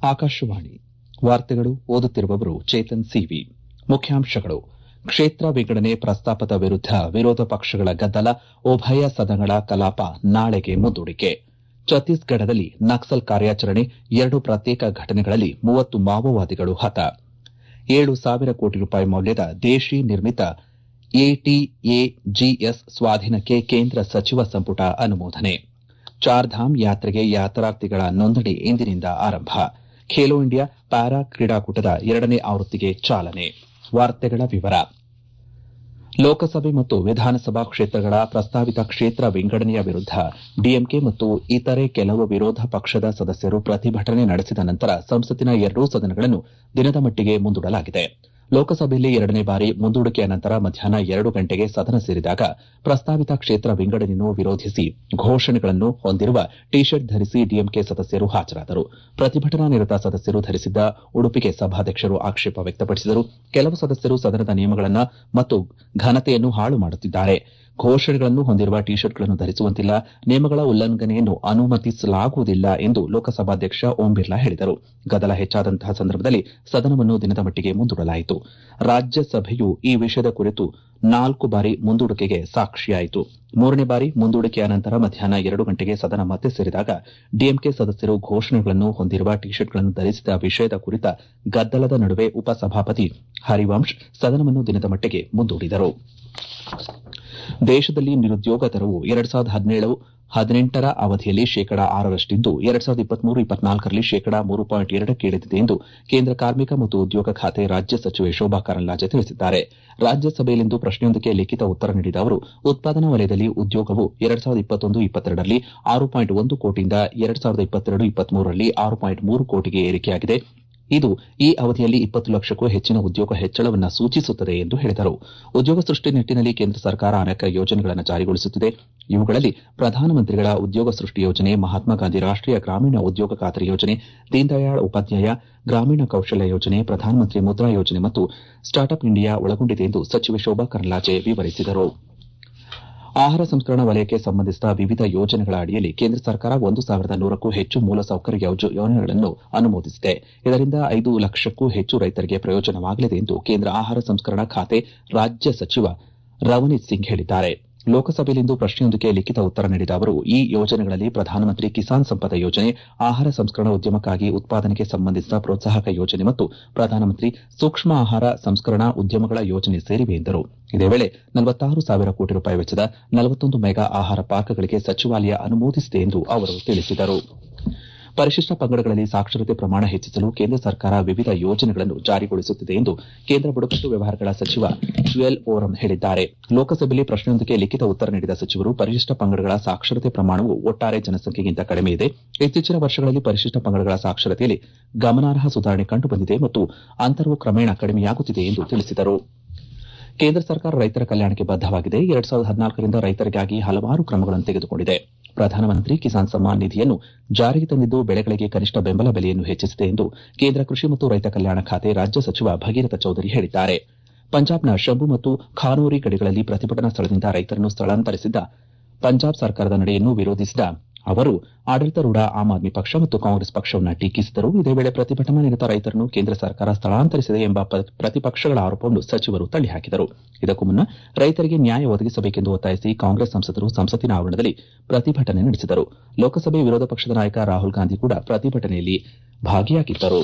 ಆಕಾಶವಾಣಿ ವಾರ್ತೆಗಳು ಓದುತ್ತಿರುವವರು ಚೇತನ್ ಸಿವಿ ಮುಖ್ಯಾಂಶಗಳು ಕ್ಷೇತ್ರ ವಿಂಗಡಣೆ ಪ್ರಸ್ತಾಪದ ವಿರುದ್ದ ವಿರೋಧ ಪಕ್ಷಗಳ ಗದ್ದಲ ಉಭಯ ಸದನಗಳ ಕಲಾಪ ನಾಳೆಗೆ ಮುಂದೂಡಿಕೆ ಛತ್ತೀಸ್ಗಢದಲ್ಲಿ ನಕ್ಸಲ್ ಕಾರ್ಯಾಚರಣೆ ಎರಡು ಪ್ರತ್ಯೇಕ ಘಟನೆಗಳಲ್ಲಿ ಮೂವತ್ತು ಮಾವೋವಾದಿಗಳು ಹತ ಏಳು ಸಾವಿರ ಕೋಟಿ ರೂಪಾಯಿ ಮೌಲ್ಯದ ದೇಶೀ ನಿರ್ಮಿತ ಎಟಿಎಜಿಎಸ್ ಸ್ವಾಧೀನಕ್ಕೆ ಕೇಂದ್ರ ಸಚಿವ ಸಂಪುಟ ಅನುಮೋದನೆ ಚಾರ್ಧಾಮ್ ಯಾತ್ರೆಗೆ ಯಾತ್ರಾರ್ಥಿಗಳ ನೋಂದಣಿ ಇಂದಿನಿಂದ ಆರಂಭ ಖೇಲೋ ಇಂಡಿಯಾ ಪ್ಯಾರಾ ಕ್ರೀಡಾಕೂಟದ ಎರಡನೇ ಆವೃತ್ತಿಗೆ ಚಾಲನೆ ಲೋಕಸಭೆ ಮತ್ತು ವಿಧಾನಸಭಾ ಕ್ಷೇತ್ರಗಳ ಪ್ರಸ್ತಾವಿತ ಕ್ಷೇತ್ರ ವಿಂಗಡಣೆಯ ವಿರುದ್ದ ಡಿಎಂಕೆ ಮತ್ತು ಇತರೆ ಕೆಲವು ವಿರೋಧ ಪಕ್ಷದ ಸದಸ್ಯರು ಪ್ರತಿಭಟನೆ ನಡೆಸಿದ ನಂತರ ಸಂಸತ್ತಿನ ಎರಡೂ ಸದನಗಳನ್ನು ದಿನದ ಮಟ್ಟಿಗೆ ಮುಂದೂಡಲಾಗಿದೆ ಲೋಕಸಭೆಯಲ್ಲಿ ಎರಡನೇ ಬಾರಿ ಮುಂದೂಡಿಕೆಯ ನಂತರ ಮಧ್ಯಾಹ್ನ ಎರಡು ಗಂಟೆಗೆ ಸದನ ಸೇರಿದಾಗ ಪ್ರಸ್ತಾವಿತ ಕ್ಷೇತ್ರ ವಿಂಗಡಣೆಯನ್ನು ವಿರೋಧಿಸಿ ಘೋಷಣೆಗಳನ್ನು ಹೊಂದಿರುವ ಟಿ ಶರ್ಟ್ ಧರಿಸಿ ಡಿಎಂಕೆ ಸದಸ್ಯರು ಹಾಜರಾದರು ಪ್ರತಿಭಟನಾ ನಿರತ ಸದಸ್ಯರು ಧರಿಸಿದ್ದ ಉಡುಪಿಗೆ ಸಭಾಧ್ಯಕ್ಷರು ಆಕ್ಷೇಪ ವ್ಯಕ್ತಪಡಿಸಿದರು ಕೆಲವು ಸದಸ್ಯರು ಸದನದ ನಿಯಮಗಳನ್ನು ಮತ್ತು ಘನತೆಯನ್ನು ಹಾಳು ಮಾಡುತ್ತಿದ್ದಾರೆ ಘೋಷಣೆಗಳನ್ನು ಹೊಂದಿರುವ ಟಿ ಶರ್ಟ್ಗಳನ್ನು ಧರಿಸುವಂತಿಲ್ಲ ನಿಯಮಗಳ ಉಲ್ಲಂಘನೆಯನ್ನು ಅನುಮತಿಸಲಾಗುವುದಿಲ್ಲ ಎಂದು ಲೋಕಸಭಾಧ್ಯಕ್ಷ ಓಂ ಬಿರ್ಲಾ ಹೇಳಿದರು ಗದ್ದಲ ಹೆಚ್ಚಾದಂತಹ ಸಂದರ್ಭದಲ್ಲಿ ಸದನವನ್ನು ದಿನದ ಮಟ್ಟಿಗೆ ಮುಂದೂಡಲಾಯಿತು ರಾಜ್ಯಸಭೆಯು ಈ ವಿಷಯದ ಕುರಿತು ನಾಲ್ಕು ಬಾರಿ ಮುಂದೂಡಿಕೆಗೆ ಸಾಕ್ಷಿಯಾಯಿತು ಮೂರನೇ ಬಾರಿ ಮುಂದೂಡಿಕೆಯ ನಂತರ ಮಧ್ಯಾಹ್ನ ಎರಡು ಗಂಟೆಗೆ ಸದನ ಮತ್ತೆ ಸೇರಿದಾಗ ಡಿಎಂಕೆ ಸದಸ್ಯರು ಘೋಷಣೆಗಳನ್ನು ಹೊಂದಿರುವ ಟಿ ಶರ್ಟ್ಗಳನ್ನು ಧರಿಸಿದ ವಿಷಯದ ಕುರಿತ ಗದ್ದಲದ ನಡುವೆ ಉಪಸಭಾಪತಿ ಹರಿವಂಶ್ ಸದನವನ್ನು ದಿನದ ಮಟ್ಟಿಗೆ ಮುಂದೂಡಿದರು ದೇಶದಲ್ಲಿ ನಿರುದ್ಯೋಗ ದರವು ಎರಡು ಸಾವಿರದ ಹದಿನೇಳು ಹದಿನೆಂಟರ ಅವಧಿಯಲ್ಲಿ ಶೇಕಡ ಆರರಷ್ಟಿದ್ದು ಎರಡು ಸಾವಿರದ ಇಪ್ಪತ್ಮೂರು ಇಪ್ಪತ್ನಾಲ್ಕರಲ್ಲಿ ಶೇಕಡ ಮೂರು ಪಾಯಿಂಟ್ ಎರಡಕ್ಕೆ ಇಳಿದಿದೆ ಎಂದು ಕೇಂದ್ರ ಕಾರ್ಮಿಕ ಮತ್ತು ಉದ್ಯೋಗ ಖಾತೆ ರಾಜ್ಯ ಸಚಿವೆ ಶೋಭಾ ಕರಂದ್ಲಾಜೆ ತಿಳಿಸಿದ್ದಾರೆ ರಾಜ್ಯಸಭೆಯಲ್ಲಿಂದು ಪ್ರಶ್ನೆಯೊಂದಕ್ಕೆ ಲಿಖಿತ ಉತ್ತರ ನೀಡಿದ ಅವರು ಉತ್ಪಾದನಾ ವಲಯದಲ್ಲಿ ಉದ್ಯೋಗವು ಎರಡು ಸಾವಿರದ ಇಪ್ಪತ್ತೊಂದು ಇಪ್ಪತ್ತೆರಡರಲ್ಲಿ ಆರು ಪಾಯಿಂಟ್ ಒಂದು ಕೋಟಿಯಿಂದ ಎರಡು ಸಾವಿರದ ಇಪ್ಪತ್ತೆರಡು ಇಪ್ಪತ್ಮೂರರಲ್ಲಿ ಆರು ಪಾಯಿಂಟ್ ಮೂರು ಕೋಟಿಗೆ ಏರಿಕೆಯಾಗಿದೆ ಇದು ಈ ಅವಧಿಯಲ್ಲಿ ಇಪ್ಪತ್ತು ಲಕ್ಷಕ್ಕೂ ಹೆಚ್ಚಿನ ಉದ್ಯೋಗ ಹೆಚ್ಚಳವನ್ನು ಸೂಚಿಸುತ್ತದೆ ಎಂದು ಹೇಳಿದರು ಉದ್ಯೋಗ ಸೃಷ್ಟಿ ನಿಟ್ಟಿನಲ್ಲಿ ಕೇಂದ್ರ ಸರ್ಕಾರ ಅನೇಕ ಯೋಜನೆಗಳನ್ನು ಜಾರಿಗೊಳಿಸುತ್ತಿದೆ ಇವುಗಳಲ್ಲಿ ಪ್ರಧಾನಮಂತ್ರಿಗಳ ಉದ್ಯೋಗ ಸೃಷ್ಟಿ ಯೋಜನೆ ಮಹಾತ್ಮ ಗಾಂಧಿ ರಾಷ್ಟೀಯ ಗ್ರಾಮೀಣ ಉದ್ಯೋಗ ಖಾತರಿ ಯೋಜನೆ ದೀನ್ದಯಾಳ್ ಉಪಾಧ್ಯಾಯ ಗ್ರಾಮೀಣ ಕೌಶಲ್ಯ ಯೋಜನೆ ಪ್ರಧಾನಮಂತ್ರಿ ಮುದ್ರಾ ಯೋಜನೆ ಮತ್ತು ಸ್ಟಾರ್ಟ್ಅಪ್ ಇಂಡಿಯಾ ಒಳಗೊಂಡಿದೆ ಎಂದು ಸಚಿವೆ ಶೋಭಾ ಕರಂದ್ಲಾಜೆ ವಿವರಿಸಿದರು ಆಹಾರ ಸಂಸ್ಕರಣಾ ವಲಯಕ್ಕೆ ಸಂಬಂಧಿಸಿದ ವಿವಿಧ ಯೋಜನೆಗಳ ಅಡಿಯಲ್ಲಿ ಕೇಂದ್ರ ಸರ್ಕಾರ ಒಂದು ಸಾವಿರದ ನೂರಕ್ಕೂ ಹೆಚ್ಚು ಮೂಲಸೌಕರ್ಯ ಯೋಜನೆಗಳನ್ನು ಅನುಮೋದಿಸಿದೆ ಇದರಿಂದ ಐದು ಲಕ್ಷಕ್ಕೂ ಹೆಚ್ಚು ರೈತರಿಗೆ ಪ್ರಯೋಜನವಾಗಲಿದೆ ಎಂದು ಕೇಂದ್ರ ಆಹಾರ ಸಂಸ್ಕರಣಾ ಖಾತೆ ರಾಜ್ಯ ಸಚಿವ ರವನೀತ್ ಸಿಂಗ್ ಹೇಳಿದ್ದಾರೆ ಲೋಕಸಭೆಯಲ್ಲಿಂದು ಪ್ರಶ್ನೆಯೊಂದಕ್ಕೆ ಲಿಖಿತ ಉತ್ತರ ನೀಡಿದ ಅವರು ಈ ಯೋಜನೆಗಳಲ್ಲಿ ಪ್ರಧಾನಮಂತ್ರಿ ಕಿಸಾನ್ ಸಂಪದ ಯೋಜನೆ ಆಹಾರ ಸಂಸ್ಕರಣಾ ಉದ್ಯಮಕ್ಕಾಗಿ ಉತ್ಪಾದನೆಗೆ ಸಂಬಂಧಿಸಿದ ಪ್ರೋತ್ಸಾಹಕ ಯೋಜನೆ ಮತ್ತು ಪ್ರಧಾನಮಂತ್ರಿ ಸೂಕ್ಷ್ಮ ಆಹಾರ ಸಂಸ್ಕರಣಾ ಉದ್ಯಮಗಳ ಯೋಜನೆ ಸೇರಿವೆ ಎಂದರು ಇದೇ ವೇಳೆ ನಲವತ್ತಾರು ಸಾವಿರ ಕೋಟಿ ರೂಪಾಯಿ ವೆಚ್ಚದ ನಲವತ್ತೊಂದು ಮೆಗಾ ಆಹಾರ ಪಾರ್ಕ್ಗಳಿಗೆ ಸಚಿವಾಲಯ ಅನುಮೋದಿಸಿದೆ ಎಂದು ಅವರು ತಿಳಿಸಿದರು ಪರಿಶಿಷ್ಟ ಪಂಗಡಗಳಲ್ಲಿ ಸಾಕ್ಷರತೆ ಪ್ರಮಾಣ ಹೆಚ್ಚಿಸಲು ಕೇಂದ್ರ ಸರ್ಕಾರ ವಿವಿಧ ಯೋಜನೆಗಳನ್ನು ಜಾರಿಗೊಳಿಸುತ್ತಿದೆ ಎಂದು ಕೇಂದ್ರ ಬುಡಕಟ್ಟು ವ್ಯವಹಾರಗಳ ಸಚಿವ ಜುಯಲ್ ಓರಂ ಹೇಳಿದ್ದಾರೆ ಲೋಕಸಭೆಯಲ್ಲಿ ಪ್ರಶ್ನೆಯೊಂದಕ್ಕೆ ಲಿಖಿತ ಉತ್ತರ ನೀಡಿದ ಸಚಿವರು ಪರಿಶಿಷ್ಟ ಪಂಗಡಗಳ ಸಾಕ್ಷರತೆ ಪ್ರಮಾಣವು ಒಟ್ಟಾರೆ ಜನಸಂಖ್ಯೆಗಿಂತ ಕಡಿಮೆ ಇದೆ ಇತ್ತೀಚಿನ ವರ್ಷಗಳಲ್ಲಿ ಪರಿಶಿಷ್ಟ ಪಂಗಡಗಳ ಸಾಕ್ಷರತೆಯಲ್ಲಿ ಗಮನಾರ್ಹ ಸುಧಾರಣೆ ಕಂಡುಬಂದಿದೆ ಮತ್ತು ಅಂತರವು ಕ್ರಮೇಣ ಕಡಿಮೆಯಾಗುತ್ತಿದೆ ಎಂದು ತಿಳಿಸಿದರು ಕೇಂದ್ರ ಸರ್ಕಾರ ರೈತರ ಕಲ್ಯಾಣಕ್ಕೆ ಬದ್ದವಾಗಿದೆ ಎರಡು ಸಾವಿರದ ಹದಿನಾಲ್ಕರಿಂದ ರೈತರಿಗಾಗಿ ಹಲವಾರು ಕ್ರಮಗಳನ್ನು ತೆಗೆದುಕೊಂಡಿದೆ ಪ್ರಧಾನಮಂತ್ರಿ ಕಿಸಾನ್ ಸಮ್ಮಾನ್ ನಿಧಿಯನ್ನು ಜಾರಿಗೆ ತಂದಿದ್ದು ಬೆಳೆಗಳಿಗೆ ಕನಿಷ್ಠ ಬೆಂಬಲ ಬೆಲೆಯನ್ನು ಹೆಚ್ಚಿಸಿದೆ ಎಂದು ಕೇಂದ್ರ ಕೃಷಿ ಮತ್ತು ರೈತ ಕಲ್ಯಾಣ ಖಾತೆ ರಾಜ್ಯ ಸಚಿವ ಭಗೀರಥ ಚೌಧರಿ ಹೇಳಿದ್ದಾರೆ ಪಂಜಾಬ್ನ ಶಂಭು ಮತ್ತು ಖಾನೂರಿ ಗಡಿಗಳಲ್ಲಿ ಪ್ರತಿಭಟನಾ ಸ್ಥಳದಿಂದ ರೈತರನ್ನು ಸ್ಥಳಾಂತರಿಸಿದ್ದ ಪಂಜಾಬ್ ಸರ್ಕಾರದ ನಡೆಯನ್ನು ವಿರೋಧಿಸಿದ ಅವರು ಆಡಳಿತಾರೂಢ ಆಮ್ ಆದ್ಮಿ ಪಕ್ಷ ಮತ್ತು ಕಾಂಗ್ರೆಸ್ ಪಕ್ಷವನ್ನು ಟೀಕಿಸಿದರು ಇದೇ ವೇಳೆ ಪ್ರತಿಭಟನಾ ನಿರತ ರೈತರನ್ನು ಕೇಂದ್ರ ಸರ್ಕಾರ ಸ್ಥಳಾಂತರಿಸಿದೆ ಎಂಬ ಪ್ರತಿಪಕ್ಷಗಳ ಆರೋಪವನ್ನು ಸಚಿವರು ತಳ್ಳಿಹಾಕಿದರು ಇದಕ್ಕೂ ಮುನ್ನ ರೈತರಿಗೆ ನ್ಯಾಯ ಒದಗಿಸಬೇಕೆಂದು ಒತ್ತಾಯಿಸಿ ಕಾಂಗ್ರೆಸ್ ಸಂಸದರು ಸಂಸತ್ತಿನ ಆವರಣದಲ್ಲಿ ಪ್ರತಿಭಟನೆ ನಡೆಸಿದರು ಲೋಕಸಭೆ ವಿರೋಧ ಪಕ್ಷದ ನಾಯಕ ರಾಹುಲ್ ಗಾಂಧಿ ಕೂಡ ಪ್ರತಿಭಟನೆಯಲ್ಲಿ ಭಾಗಿಯಾಗಿದ್ದರು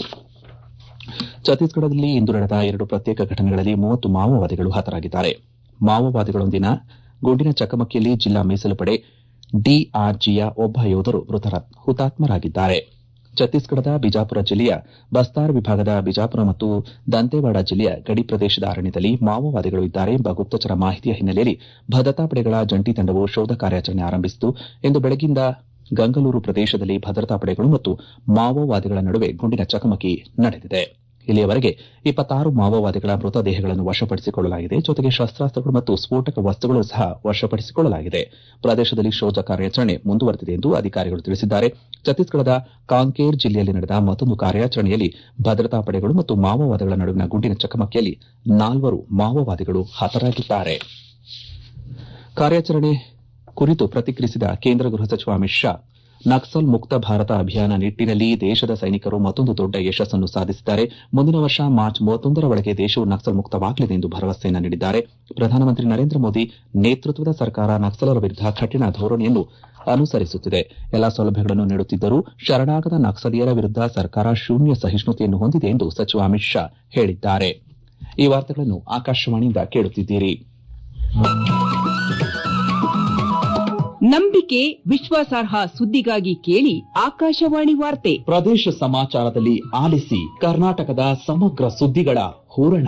ಛತ್ತೀಸ್ಗಢದಲ್ಲಿ ಇಂದು ನಡೆದ ಎರಡು ಪ್ರತ್ಯೇಕ ಘಟನೆಗಳಲ್ಲಿ ಮೂವತ್ತು ಮಾವೋವಾದಿಗಳು ಹತರಾಗಿದ್ದಾರೆ ಮಾವೋವಾದಿಗಳೊಂದಿನ ಗುಂಡಿನ ಚಕಮಕಿಯಲ್ಲಿ ಜಿಲ್ಲಾ ಮೀಸಲು ಪಡೆ ಡಿಆರ್ಜಿಯ ಒಬ್ಬ ಯೋಧರು ಹುತಾತ್ಮರಾಗಿದ್ದಾರೆ ಛತ್ತೀಸ್ಗಢದ ಬಿಜಾಪುರ ಜಿಲ್ಲೆಯ ಬಸ್ತಾರ್ ವಿಭಾಗದ ಬಿಜಾಪುರ ಮತ್ತು ದಂತೇವಾಡ ಜಿಲ್ಲೆಯ ಗಡಿ ಪ್ರದೇಶದ ಅರಣ್ಯದಲ್ಲಿ ಮಾವೋವಾದಿಗಳು ಇದ್ದಾರೆ ಎಂಬ ಗುಪ್ತಚರ ಮಾಹಿತಿಯ ಹಿನ್ನೆಲೆಯಲ್ಲಿ ಭದ್ರತಾ ಪಡೆಗಳ ಜಂಟಿ ತಂಡವು ಶೋಧ ಕಾರ್ಯಾಚರಣೆ ಆರಂಭಿಸಿತು ಇಂದು ಬೆಳಗಿನಿಂದ ಗಂಗಲೂರು ಪ್ರದೇಶದಲ್ಲಿ ಭದ್ರತಾ ಪಡೆಗಳು ಮತ್ತು ಮಾವೋವಾದಿಗಳ ನಡುವೆ ಗುಂಡಿನ ಚಕಮಕಿ ನಡೆದಿದೆ ಇಲ್ಲಿಯವರೆಗೆ ಇಪ್ಪತ್ತಾರು ಮಾವೋವಾದಿಗಳ ಮೃತದೇಹಗಳನ್ನು ವಶಪಡಿಸಿಕೊಳ್ಳಲಾಗಿದೆ ಜೊತೆಗೆ ಶಸ್ತಾಸ್ತ್ರಗಳು ಮತ್ತು ಸ್ಫೋಟಕ ವಸ್ತುಗಳು ಸಹ ವಶಪಡಿಸಿಕೊಳ್ಳಲಾಗಿದೆ ಪ್ರದೇಶದಲ್ಲಿ ಶೋಧ ಕಾರ್ಯಾಚರಣೆ ಮುಂದುವರೆದಿದೆ ಎಂದು ಅಧಿಕಾರಿಗಳು ತಿಳಿಸಿದ್ದಾರೆ ಛತ್ತೀಸ್ಗಢದ ಕಾಂಕೇರ್ ಜಿಲ್ಲೆಯಲ್ಲಿ ನಡೆದ ಮತ್ತೊಂದು ಕಾರ್ಯಾಚರಣೆಯಲ್ಲಿ ಭದ್ರತಾ ಪಡೆಗಳು ಮತ್ತು ಮಾವೋವಾದಿಗಳ ನಡುವಿನ ಗುಂಡಿನ ಚಕಮಕಿಯಲ್ಲಿ ನಾಲ್ವರು ಮಾವೋವಾದಿಗಳು ಹತರಾಗಿದ್ದಾರೆ ಕಾರ್ಯಾಚರಣೆ ಕುರಿತು ಪ್ರತಿಕ್ರಿಯಿಸಿದ ಕೇಂದ್ರ ಗೃಹ ಸಚಿವ ಅಮಿತ್ ಶಾ ನಕ್ಸಲ್ ಮುಕ್ತ ಭಾರತ ಅಭಿಯಾನ ನಿಟ್ಟಿನಲ್ಲಿ ದೇಶದ ಸೈನಿಕರು ಮತ್ತೊಂದು ದೊಡ್ಡ ಯಶಸ್ಸನ್ನು ಸಾಧಿಸಿದ್ದಾರೆ ಮುಂದಿನ ವರ್ಷ ಮಾರ್ಚ್ ಮೂವತ್ತೊಂದರ ಒಳಗೆ ದೇಶವು ನಕ್ಸಲ್ ಮುಕ್ತವಾಗಲಿದೆ ಎಂದು ಭರವಸೆಯನ್ನು ನೀಡಿದ್ದಾರೆ ಪ್ರಧಾನಮಂತ್ರಿ ನರೇಂದ್ರ ಮೋದಿ ನೇತೃತ್ವದ ಸರ್ಕಾರ ನಕ್ಸಲರ ವಿರುದ್ದ ಕಠಿಣ ಧೋರಣೆಯನ್ನು ಅನುಸರಿಸುತ್ತಿದೆ ಎಲ್ಲಾ ಸೌಲಭ್ಯಗಳನ್ನು ನೀಡುತ್ತಿದ್ದರೂ ಶರಣಾಗದ ನಕ್ಸಲೀಯರ ವಿರುದ್ದ ಸರ್ಕಾರ ಶೂನ್ಯ ಸಹಿಷ್ಣುತೆಯನ್ನು ಹೊಂದಿದೆ ಎಂದು ಸಚಿವ ಅಮಿತ್ ಶಾ ಹೇಳಿದ್ದಾರೆ ಈ ವಾರ್ತೆಗಳನ್ನು ಆಕಾಶವಾಣಿಯಿಂದ ಕೇಳುತ್ತಿದ್ದೀರಿ ನಂಬಿಕೆ ವಿಶ್ವಾಸಾರ್ಹ ಸುದ್ದಿಗಾಗಿ ಕೇಳಿ ಆಕಾಶವಾಣಿ ವಾರ್ತೆ ಪ್ರದೇಶ ಸಮಾಚಾರದಲ್ಲಿ ಆಲಿಸಿ ಕರ್ನಾಟಕದ ಸಮಗ್ರ ಸುದ್ದಿಗಳ ಹೂರಣ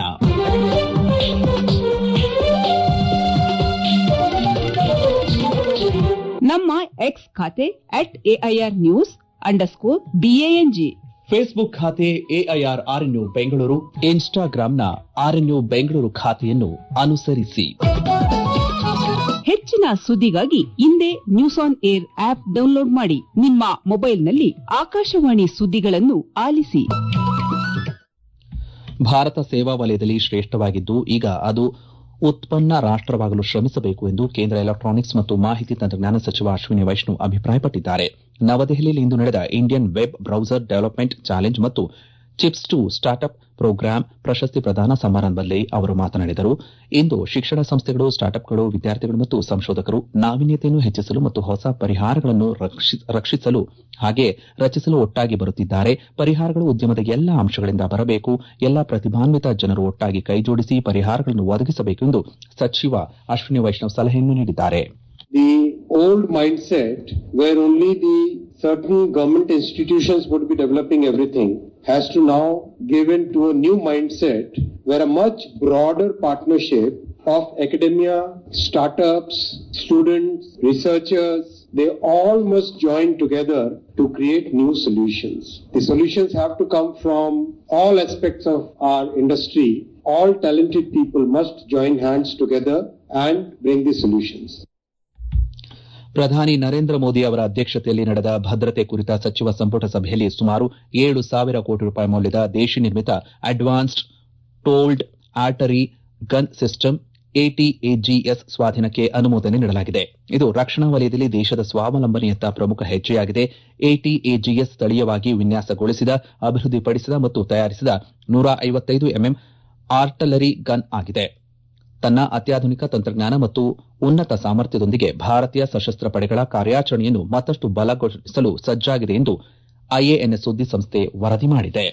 ನಮ್ಮ ಎಕ್ಸ್ ಖಾತೆ at AIR news underscore BANG Facebook ಖಾತೆ ಎಐಆರ್ ಆರ್ಎನ್ಯು ಬೆಂಗಳೂರು ಇನ್ಸ್ಟಾಗ್ರಾಂನ ಆರ್ಎನ್ಯು ಬೆಂಗಳೂರು ಖಾತೆಯನ್ನು ಅನುಸರಿಸಿ ಹೆಚ್ಚಿನ ಸುದ್ದಿಗಾಗಿ ಹಿಂದೆ news on air app download ಮಾಡಿ ನಿಮ್ಮ ಮೊಬೈಲ್ನಲ್ಲಿ ಆಕಾಶವಾಣಿ ಸುದ್ದಿಗಳನ್ನು ಆಲಿಸಿ ಭಾರತ ಸೇವಾ ವಲಯದಲ್ಲಿ ಶ್ರೇಷ್ಠವಾಗಿದ್ದು ಈಗ ಅದು ಉತ್ಪನ್ನ ರಾಷ್ಟವಾಗಲು ಶ್ರಮಿಸಬೇಕು ಎಂದು ಕೇಂದ್ರ ಎಲೆಕ್ಟಾನಿಕ್ಸ್ ಮತ್ತು ಮಾಹಿತಿ ತಂತ್ರಜ್ಞಾನ ಸಚಿವ ಅಶ್ವಿನಿ ವೈಷ್ಣವ್ ಅಭಿಪ್ರಾಯಪಟ್ಟಿದ್ದಾರೆ ನವದೆಹಲಿಯಲ್ಲಿ ಇಂದು ನಡೆದ Indian web browser development challenge ಮತ್ತು ಚಿಪ್ಸ್ ಟು ಸ್ಟಾರ್ಟ್ಅಪ್ ಪ್ರೋಗ್ರಾಂ ಪ್ರಶಸ್ತಿ ಪ್ರದಾನ ಸಮಾರಂಭದಲ್ಲಿ ಅವರು ಮಾತನಾಡಿದರು ಇಂದು ಶಿಕ್ಷಣ ಸಂಸ್ಥೆಗಳು ಸ್ಟಾರ್ಟ್ಅಪ್ಗಳು ವಿದ್ಯಾರ್ಥಿಗಳು ಮತ್ತು ಸಂಶೋಧಕರು ನಾವೀನ್ಯತೆಯನ್ನು ಹೆಚ್ಚಿಸಲು ಮತ್ತು ಹೊಸ ಪರಿಹಾರಗಳನ್ನು ರಕ್ಷಿಸಲು ಹಾಗೆ ರಚಿಸಲು ಒಟ್ಟಾಗಿ ಬರುತ್ತಿದ್ದಾರೆ ಪರಿಹಾರಗಳು ಉದ್ಯಮದ ಎಲ್ಲಾ ಅಂಶಗಳಿಂದ ಬರಬೇಕು ಎಲ್ಲಾ ಪ್ರತಿಭಾನ್ವಿತ ಜನರು ಒಟ್ಟಾಗಿ ಕೈಜೋಡಿಸಿ ಪರಿಹಾರಗಳನ್ನು ಒದಗಿಸಬೇಕು ಎಂದು ಸಚಿವ ಅಶ್ವಿನಿ ವೈಷ್ಣವ್ ಸಲಹೆಯನ್ನು ನೀಡಿದ್ದಾರೆ the old mindset where only the certain government institutions would be developing everything has to now give in to a new mindset where a much broader partnership of academia, startups, students, researchers, they all must join together to create new solutions. The solutions have to come from all aspects of our industry. All talented people must join hands together and bring the solutions. ಪ್ರಧಾನಿ ನರೇಂದ್ರ ಮೋದಿ ಅವರ ಅಧ್ಯಕ್ಷತೆಯಲ್ಲಿ ನಡೆದ ಭದ್ರತೆ ಕುರಿತ ಸಚಿವ ಸಂಪುಟ ಸಭೆಯಲ್ಲಿ ಸುಮಾರು ಏಳು ಸಾವಿರ ಕೋಟಿ ರೂಪಾಯಿ ಮೌಲ್ಯದ ದೇಶಿ ನಿರ್ಮಿತ ಅಡ್ವಾನ್ಸ್ಡ್ ಟೋಲ್ಡ್ ಆರ್ಟರಿ ಗನ್ ಸಿಸ್ಟಮ್ ಎಟಿಎಜಿಎಸ್ ಸ್ವಾಧೀನಕ್ಕೆ ಅನುಮೋದನೆ ನೀಡಲಾಗಿದೆ ಇದು ರಕ್ಷಣಾ ವಲಯದಲ್ಲಿ ದೇಶದ ಸ್ವಾವಲಂಬನೆಯತ್ತ ಪ್ರಮುಖ ಹೆಜ್ಜೆಯಾಗಿದೆ ಎಟಿಎಜಿಎಸ್ ಸ್ಥಳೀಯವಾಗಿ ವಿನ್ಯಾಸಗೊಳಿಸಿದ ಅಭಿವೃದ್ಧಿಪಡಿಸಿದ ಮತ್ತು ತಯಾರಿಸಿದ ನೂರ ಐವತ್ತೈದು ಎಂಎಂ ಆರ್ಟಲರಿ ಗನ್ ಆಗಿದೆ ತನ್ನ ಅತ್ಯಾಧುನಿಕ ತಂತ್ರಜ್ಞಾನ ಮತ್ತು ಉನ್ನತ ಸಾಮರ್ಥ್ಯದೊಂದಿಗೆ ಭಾರತೀಯ ಸಶಸ್ತ್ರ ಪಡೆಗಳ ಕಾರ್ಯಾಚರಣೆಯನ್ನು ಮತ್ತಷ್ಟು ಬಲಗೊಳಿಸಲು ಸಜ್ಜಾಗಿದೆ ಎಂದು ಐಎಎನ್ಎಸ್ ಸುದ್ದಿ ಸಂಸ್ಥೆ ವರದಿ ಮಾಡಿದೆ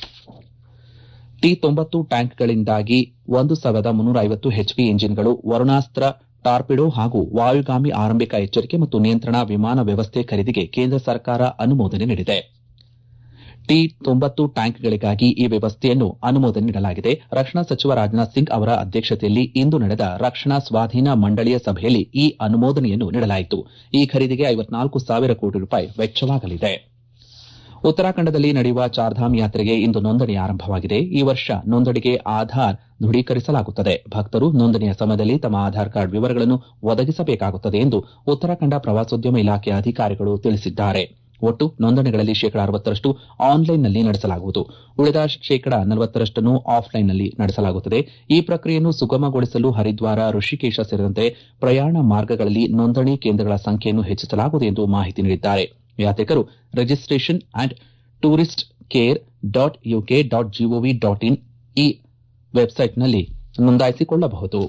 ಟಿ ತೊಂಬತ್ತು ಟ್ಯಾಂಕ್ಗಳಿಂದಾಗಿ ಒಂದು ಸಾವಿರದ ಮುನ್ನೂರ ಐವತ್ತು ಹೆಚ್ಪಿ ಇಂಜಿನ್ಗಳು ವರುಣಾಸ್ತ್ರ ಟಾರ್ಪಿಡೋ ಹಾಗೂ ವಾಯುಗಾಮಿ ಆರಂಭಿಕ ಎಚ್ಚರಿಕೆ ಮತ್ತು ನಿಯಂತ್ರಣ ವಿಮಾನ ವ್ಯವಸ್ಥೆ ಖರೀದಿಗೆ ಕೇಂದ್ರ ಸರ್ಕಾರ ಅನುಮೋದನೆ ನೀಡಿದೆ ಟಿ ತೊಂಬತ್ತು ಟ್ಯಾಂಕ್ಗಳಿಗಾಗಿ ಈ ವ್ಯವಸ್ಥೆಯನ್ನು ಅನುಮೋದನೆ ನೀಡಲಾಗಿದೆ ರಕ್ಷಣಾ ಸಚಿವ ರಾಜನಾಥ್ ಸಿಂಗ್ ಅವರ ಅಧ್ಯಕ್ಷತೆಯಲ್ಲಿ ಇಂದು ನಡೆದ ರಕ್ಷಣಾ ಸ್ವಾಧೀನ ಮಂಡಳಿಯ ಸಭೆಯಲ್ಲಿ ಈ ಅನುಮೋದನೆಯನ್ನು ನೀಡಲಾಯಿತು ಈ ಖರೀದಿಗೆ ಐವತ್ನಾಲ್ಕು ಸಾವಿರ ಕೋಟಿ ರೂಪಾಯಿ ವೆಚ್ಚವಾಗಲಿದೆ ಉತ್ತರಾಖಂಡದಲ್ಲಿ ನಡೆಯುವ ಚಾರ್ಧಾಮ್ ಯಾತ್ರೆಗೆ ಇಂದು ನೋಂದಣಿ ಆರಂಭವಾಗಿದೆ ಈ ವರ್ಷ ನೋಂದಣಿಗೆ ಆಧಾರ್ ದೃಢೀಕರಿಸಲಾಗುತ್ತದೆ ಭಕ್ತರು ನೋಂದಣಿಯ ಸಮಯದಲ್ಲಿ ತಮ್ಮ ಆಧಾರ್ ಕಾರ್ಡ್ ವಿವರಗಳನ್ನು ಒದಗಿಸಬೇಕಾಗುತ್ತದೆ ಎಂದು ಉತ್ತರಾಖಂಡ ಪ್ರವಾಸೋದ್ಯಮ ಇಲಾಖೆಯ ಅಧಿಕಾರಿಗಳು ತಿಳಿಸಿದ್ದಾರೆ ಒಟ್ಟು ನೋಂದಣಿಗಳಲ್ಲಿ ಶೇಕಡ ಅರವತ್ತರಷ್ಟು ಆನ್ಲೈನ್ನಲ್ಲಿ ನಡೆಸಲಾಗುವುದು ಉಳಿದ ಶೇಕಡ ನಲವತ್ತರಷ್ಟನ್ನು ಆಫ್ಲೈನ್ನಲ್ಲಿ ನಡೆಸಲಾಗುತ್ತದೆ ಈ ಪ್ರಕ್ರಿಯೆಯನ್ನು ಸುಗಮಗೊಳಿಸಲು ಹರಿದ್ವಾರ ಋಷಿಕೇಶ ಸೇರಿದಂತೆ ಪ್ರಯಾಣ ಮಾರ್ಗಗಳಲ್ಲಿ ನೋಂದಣಿ ಕೇಂದ್ರಗಳ ಸಂಖ್ಯೆಯನ್ನು ಹೆಚ್ಚಿಸಲಾಗುವುದು ಎಂದು ಮಾಹಿತಿ ನೀಡಿದ್ದಾರೆ ಯಾತ್ರಿಕರು registration and tourist care dot UK dot GOV dot in ಈ ವೆಬ್ಸೈಟ್ನಲ್ಲಿ ನೋಂದಾಯಿಸಿಕೊಳ್ಳಬಹುದು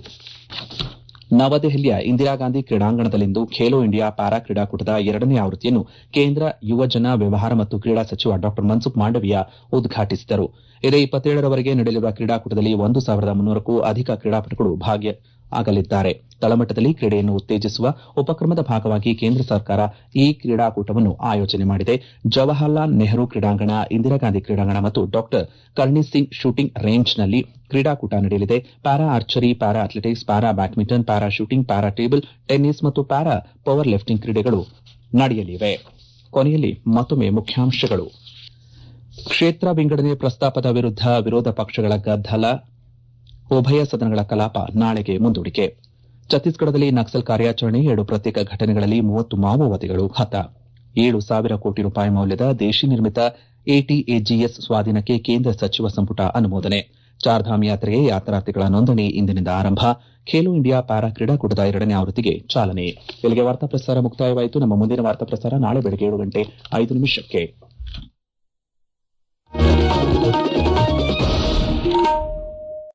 ನವದೆಹಲಿಯ ಇಂದಿರಾಗಾಂಧಿ ಕ್ರೀಡಾಂಗಣದಲ್ಲಿಂದು ಖೇಲೋ ಇಂಡಿಯಾ ಪ್ಯಾರಾ ಕ್ರೀಡಾಕೂಟದ ಎರಡನೇ ಆವೃತ್ತಿಯನ್ನು ಕೇಂದ್ರ ಯುವಜನ ವ್ಯವಹಾರ ಮತ್ತು ಕ್ರೀಡಾ ಸಚಿವ ಡಾ ಮನ್ಸುಖ್ ಮಾಂಡವೀಯ ಉದ್ಘಾಟಿಸಿದರು ಇದೇ ಇಪ್ಪತ್ತೇಳರವರೆಗೆ ನಡೆಯಲಿರುವ ಕ್ರೀಡಾಕೂಟದಲ್ಲಿ ಒಂದು ಸಾವಿರದ ಮುನ್ನೂರಕ್ಕೂ ಅಧಿಕ ಕ್ರೀಡಾಪಟುಗಳು ಭಾಗಿಯಾಗಲಿದ್ದಾರೆ ತಳಮಟ್ಟದಲ್ಲಿ ಕ್ರೀಡೆಯನ್ನು ಉತ್ತೇಜಿಸುವ ಉಪಕ್ರಮದ ಭಾಗವಾಗಿ ಕೇಂದ್ರ ಸರ್ಕಾರ ಈ ಕ್ರೀಡಾಕೂಟವನ್ನು ಆಯೋಜನೆ ಮಾಡಿದೆ ಜವಾಹರ್ಲಾಲ್ ನೆಹರು ಕ್ರೀಡಾಂಗಣ ಇಂದಿರಾಗಾಂಧಿ ಕ್ರೀಡಾಂಗಣ ಮತ್ತು ಡಾ ಕರ್ಣಿ ಸಿಂಗ್ ಶೂಟಿಂಗ್ ರೇಂಜ್ನಲ್ಲಿ ಕ್ರೀಡಾಕೂಟ ನಡೆಯಲಿದೆ para archery para athletics para badminton para shooting para table tennis ಮತ್ತು ಪ್ಯಾರಾ ಪವರ್ ಲಿಫ್ಟಿಂಗ್ ಕ್ರೀಡೆಗಳು ನಡೆಯಲಿವೆ ಕೊನೆಯಲ್ಲಿ ಮತ್ತೊಮ್ಮೆ ಮುಖ್ಯಾಂಶಗಳು ಕ್ಷೇತ್ರ ವಿಂಗಡಣೆ ಪ್ರಸ್ತಾಪದ ವಿರುದ್ಧ ವಿರೋಧ ಪಕ್ಷಗಳ ಗದ್ದಲ ಉಭಯ ಸದನಗಳ ಕಲಾಪ ನಾಳೆಗೆ ಮುಂದೂಡಿಕೆ ಛತ್ತೀಸ್ಗಢದಲ್ಲಿ ನಕ್ಸಲ್ ಕಾರ್ಯಾಚರಣೆ ಎರಡು ಪ್ರತ್ಯೇಕ ಘಟನೆಗಳಲ್ಲಿ ಮೂವತ್ತು ಮಾವೋವಾದಿಗಳು ಹತ ಏಳು ಸಾವಿರ ಕೋಟಿ ರೂಪಾಯಿ ಮೌಲ್ಯದ ದೇಶಿ ನಿರ್ಮಿತ ಎಟಿಎಜಿಎಸ್ ಸ್ವಾಧೀನಕ್ಕೆ ಕೇಂದ್ರ ಸಚಿವ ಸಂಪುಟ ಅನುಮೋದನೆ ಚಾರ್ಧಾಮ್ ಯಾತ್ರೆಗೆ ಯಾತ್ರಾರ್ಥಿಗಳ ನೋಂದಣಿ ಇಂದಿನಿಂದ ಆರಂಭ ಖೇಲೋ ಇಂಡಿಯಾ ಪ್ಯಾರಾ ಕ್ರೀಡಾಕೂಟದ ಎರಡನೇ ಆವೃತ್ತಿಗೆ ಚಾಲನೆ ಇಲ್ಲಿಗೆ ವಾರ್ತಾ ಪ್ರಸಾರ ಮುಕ್ತಾಯವಾಯಿತು ನಮ್ಮ ಮುಂದಿನ ವಾರ್ತಾ ಪ್ರಸಾರ ನಾಳೆ ಬೆಳಗ್ಗೆ ಏಳು ಗಂಟೆ ಐದು ನಿಮಿಷಕ್ಕೆ